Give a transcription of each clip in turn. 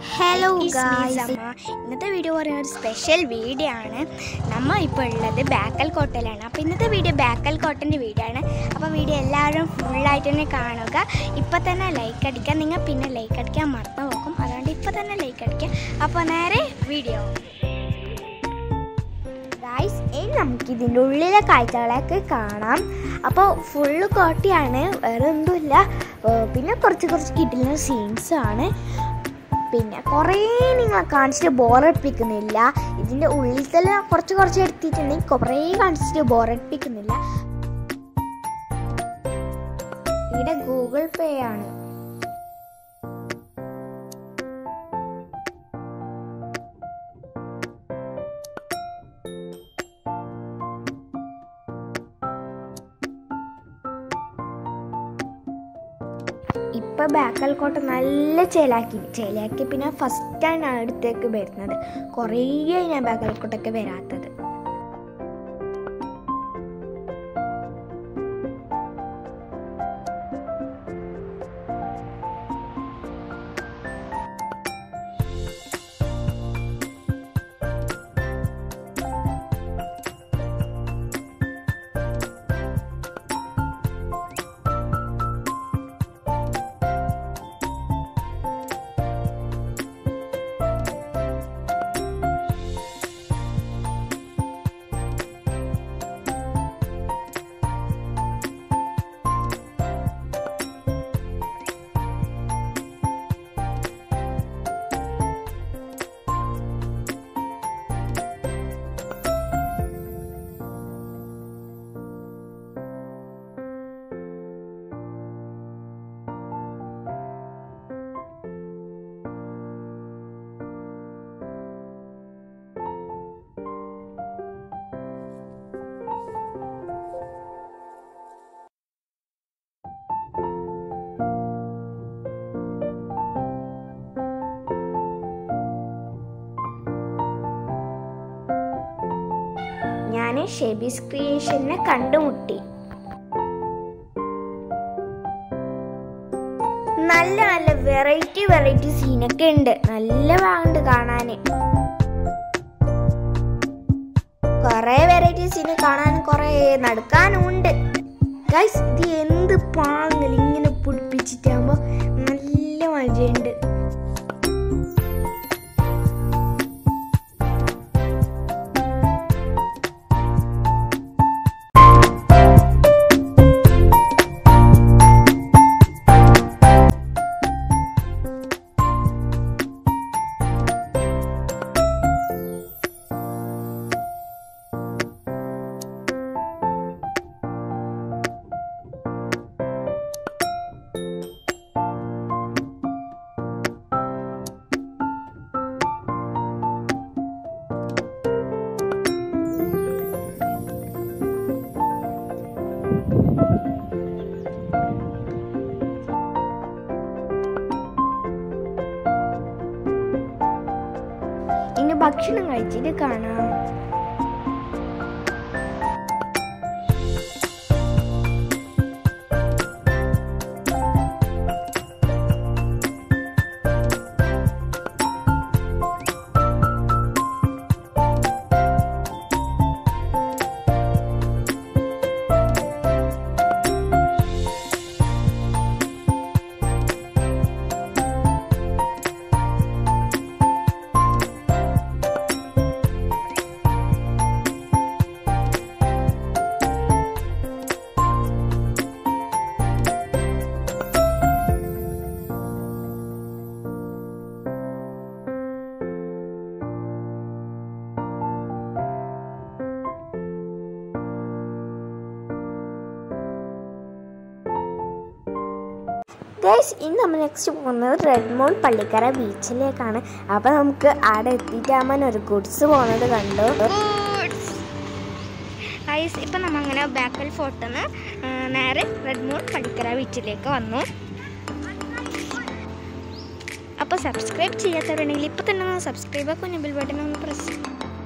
Hello It's me, guys Zama. ഇന്നത്തെ video പറയുന്ന ഒരു സ്പെഷ്യൽ വീഡിയോ ആണ് നമ്മൾ ഇപ്പോൾ ഉള്ളത് ബാക്കൽ കോട്ടയിലാണ് അപ്പോൾ ഇന്നത്തെ വീഡിയോ ബാക്കൽ കോട്ടൻ്റെ വീഡിയോ ആണ് അപ്പോൾ വീഡിയോ എല്ലാവരും ഫുള്ളായിട്ട് തന്നെ കാണുക ഇപ്പോൾ തന്നെ ലൈക്ക് അടിക്കുക നിങ്ങൾ പിന്നെ ലൈക്ക് അടിക്കാൻ മറന്നു പോകും അതുകൊണ്ട് ഇപ്പോൾ തന്നെ ലൈക്ക് അടിക്കുക അപ്പോൾ നേരെ വീഡിയോ ഗായ്സ് ഇനി നമുക്ക് ഇതിൻ്റെ ഉള്ളിലെ കാഴ്ചകളൊക്കെ കാണാം അപ്പോൾ ഫുള്ള് കോട്ടയാണ് വേറെ ഒന്നുമില്ല ഏർ പിന്നെ കുറച്ച് കുറച്ച് കിട്ടുന്ന സീൻസ് ആണ് പിന്നെ കുറേ നിങ്ങളെ കാണിച്ചിട്ട് ബോറടിപ്പിക്കുന്നില്ല ഇതിൻ്റെ ഉള്ളിൽ തന്നെ കുറച്ച് കുറച്ച് എടുത്തിട്ടുണ്ടെങ്കിൽ കുറേ കാണിച്ചിട്ട് ബോറടിപ്പിക്കുന്നില്ല ഇവിടെ ഗൂഗിൾ പേ ആണ് ഇപ്പം ബാക്കൽ കോട്ട നല്ല ചേലാക്കി ചേലാക്കി പിന്നെ ഫസ്റ്റ് ടൈം അടുത്തേക്ക് വരുന്നത് കുറേ ഞാൻ ബാക്കൽ കോട്ടൊക്കെ വരാത്തത് ഞാൻ ഷെബീസ് ക്രിയേഷനെ കണ്ടുമുട്ടി നല്ല നല്ല വെറൈറ്റി വെറൈറ്റി സീനൊക്കെ ഉണ്ട് നല്ല ഭാഗമുണ്ട് കാണാന് കൊറേ വെറൈറ്റി സീന് കാണാൻ കൊറേ നടക്കാനും ഉണ്ട് ഗൈസ് ഇത് എന്ത് പാങ്ങൽ ഇങ്ങനെ പിടിപ്പിച്ചിട്ടാകുമ്പോ നല്ല മജയുണ്ട് ഇനി ഭക്ഷണം കഴിച്ചിട്ട് കാണാം ഗൈസ് ഇന്ന് നമ്മൾ നെക്സ്റ്റ് പോകുന്നത് റെഡ് മോൺ പള്ളിക്കര ബീച്ചിലേക്കാണ് അപ്പോൾ നമുക്ക് അവിടെ എത്തിയിട്ടാകുമ്പോൾ ഒരു ഗുഡ്സ് പോകുന്നത് കണ്ടു ഐസ് ഇപ്പം നമ്മൾ അങ്ങനെ ബാക്കൽ ഫോർട്ടിൽ നേരെ റെഡ് മൂൺ പള്ളിക്കര ബീച്ചിലേക്ക് വന്നു അപ്പോൾ സബ്സ്ക്രൈബ് ചെയ്യാത്തവരുണ്ടെങ്കിൽ ഇപ്പോൾ തന്നെ ഒന്ന് സബ്സ്ക്രൈബ് ആ കുഞ്ഞു ബിൽ ബട്ടൺ ഒന്ന് പ്രസ്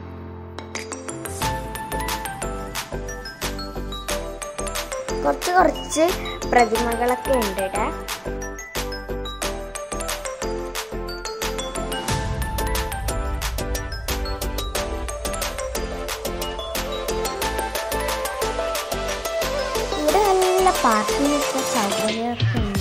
കുറച്ച് കുറച്ച് പ്രതിമകളൊക്കെ ഉണ്ട് ഇവിടെ പാർക്കിനൊക്കെ സൗകര്യമൊക്കെ ഉണ്ട്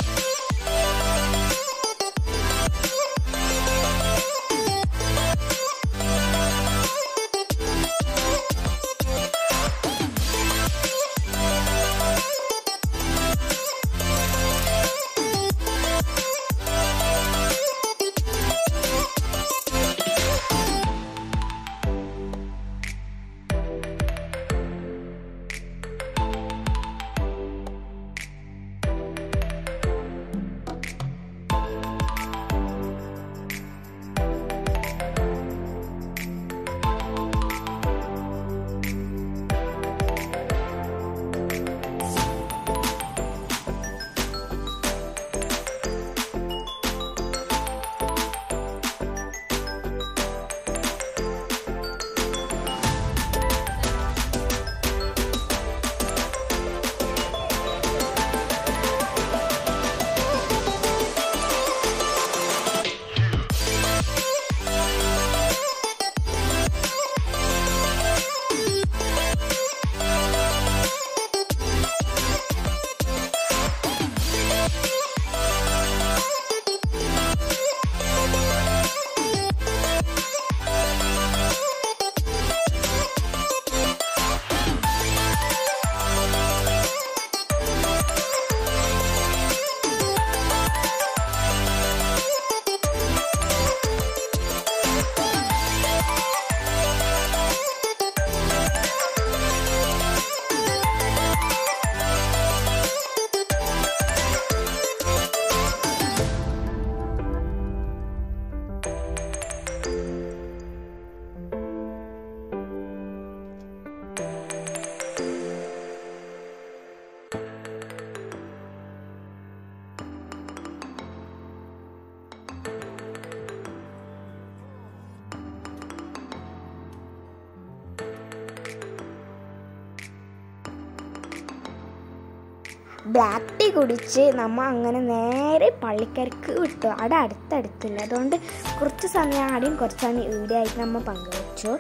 ബ്ലാക്ക് ടീ കുടിച്ച് നമ്മൾ അങ്ങനെ നേരെ പള്ളിക്കരക്ക് വിട്ടു അവിടെ അടുത്തടുത്തില്ല അതുകൊണ്ട് കുറച്ച് സമയം ആടെയും കുറച്ച് സമയം ഇവിടെ ആയിട്ട് നമ്മൾ പങ്കുവച്ചു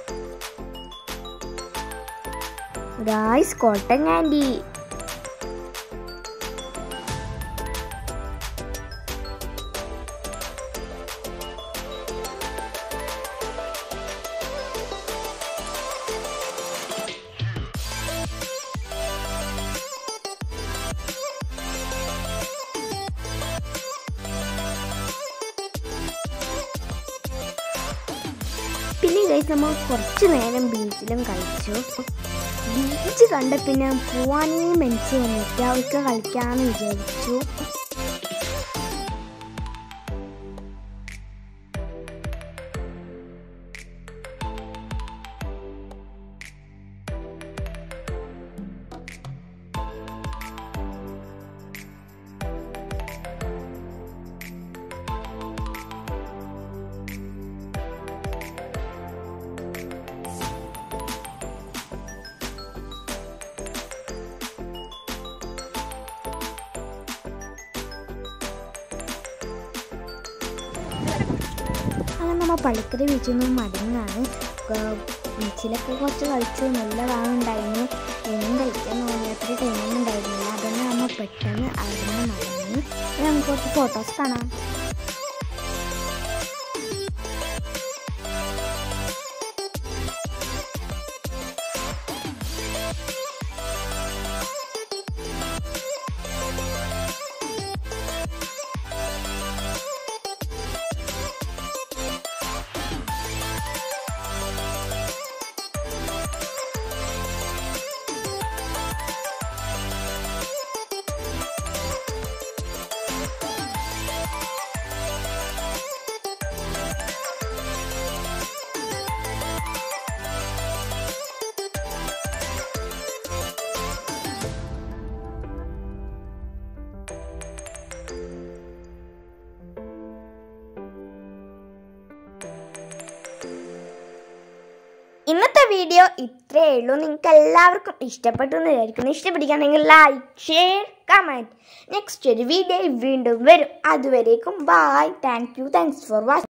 ഗായ്സ് കോട്ടൻ കാൻഡി പിന്നെ ഗൈസ് നമ്മൾ കുറച്ച് നേരം ബീച്ചിലും കളിച്ചു ബീച്ച് കണ്ട പിന്നെ പോവാനേ മനസ്സ് വന്നിട്ട് അവർക്ക് കളിക്കാമെന്ന് വിചാരിച്ചു അങ്ങനെ നമ്മൾ പള്ളിക്കര ബീച്ചിൽ നിന്ന് മടങ്ങാണ് ബീച്ചിലൊക്കെ കുറച്ച് കളിച്ചു നല്ല ഉണ്ടായിരുന്നു ഒന്നും കളിക്കാൻ തോന്നിയത്ര ടൈമൊന്നും ഉണ്ടായിരുന്നില്ല അതുകൊണ്ട് നമ്മൾ പെട്ടെന്ന് അവിടെ നിന്ന് മടങ്ങി ഇനി നമുക്ക് കുറച്ച് ഫോട്ടോസ് കാണാം ഇന്നത്തെ വീഡിയോ ഇത്രയേ ഉള്ളൂ നിങ്ങൾക്ക് എല്ലാവർക്കും ഇഷ്ടപ്പെട്ടു എന്ന് വിചാരിക്കുന്നു ഇഷ്ടപ്പെട്ടിരിക്കുകയാണെങ്കിൽ ലൈക്ക് ഷെയർ കമൻറ്റ് നെക്സ്റ്റ് ഒരു വീഡിയോ വീണ്ടും വരും അതുവരേക്കും bye thank you thanks for watching